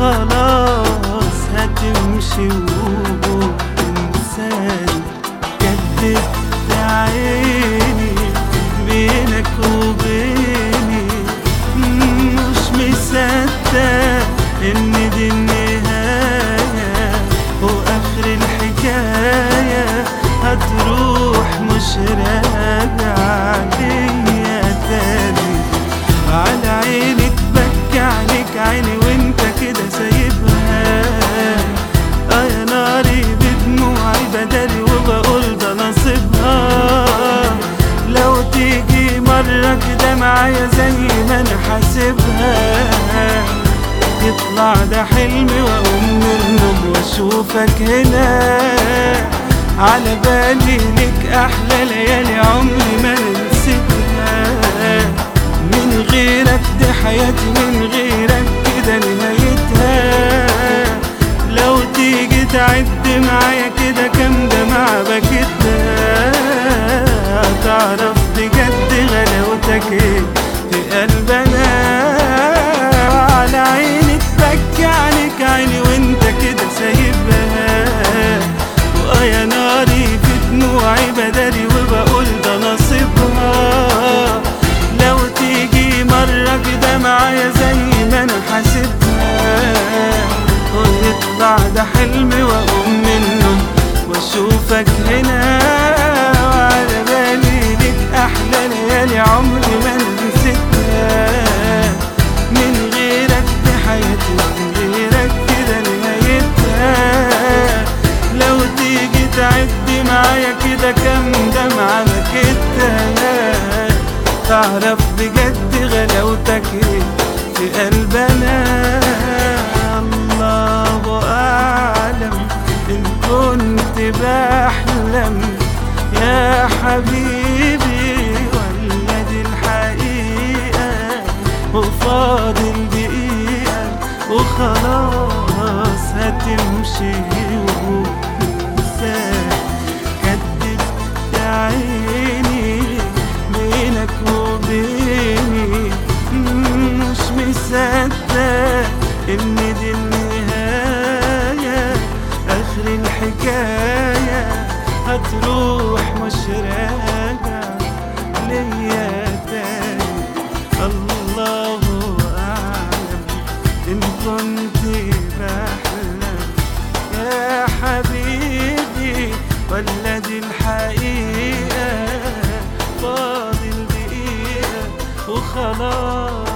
وخلاص هتمشي وتنساني جددت عيني بينك وبيني مش مصدق ان دي النهاية واخر الحكاية هتروح مش راجع ليا تاني على عيني تبكي عليك عيني وانت كده سايبها اه يا ناري بدموعي بدالي وبقول ده نصيبها لو تيجي مرة كده معايا زي ما انا حاسبها يطلع ده حلمي واقوم من النوم واشوفك هنا على بالي لك احلى ليالي عمري ما نسيتها من غيرك دي حياتي من غيرك كده نهايتها لو تيجي تعد معايا كده كام دمعة بكتها تعرف بجد غلاوتك ايه في قلبنا على عيني تبكي عليك عيني وانت كده سايبها واه يا ناري في دموعي بدالي وبقول ده نصيبها لو تيجي مرة كده معايا زي ما انا حاسبها ويطلع ده حلمي واقوم منه واشوفك هنا وعلى بالي ليك احلى ليالي عمري ما نسيتها من غيرك دي حياتي من غيرك كده نهايتها لو تيجي تعدي معايا كده كام دمعة بكتها تعرف بجد غلاوتك ايه في قلبنا الله أعلم إن كنت بحلم يا حبيبي ولا دي الحقيقة وفاضل دقيقة وخلاص هتمشي وتنساك كدبت عيني بينك وبيني مش مصدق ان دي النهاية اخر الحكاية هتروح مش راجع ليا تاني الله اعلم ان كنت بحلم يا حبيبي ولا دي الحقيقة فاضل دقيقة وخلاص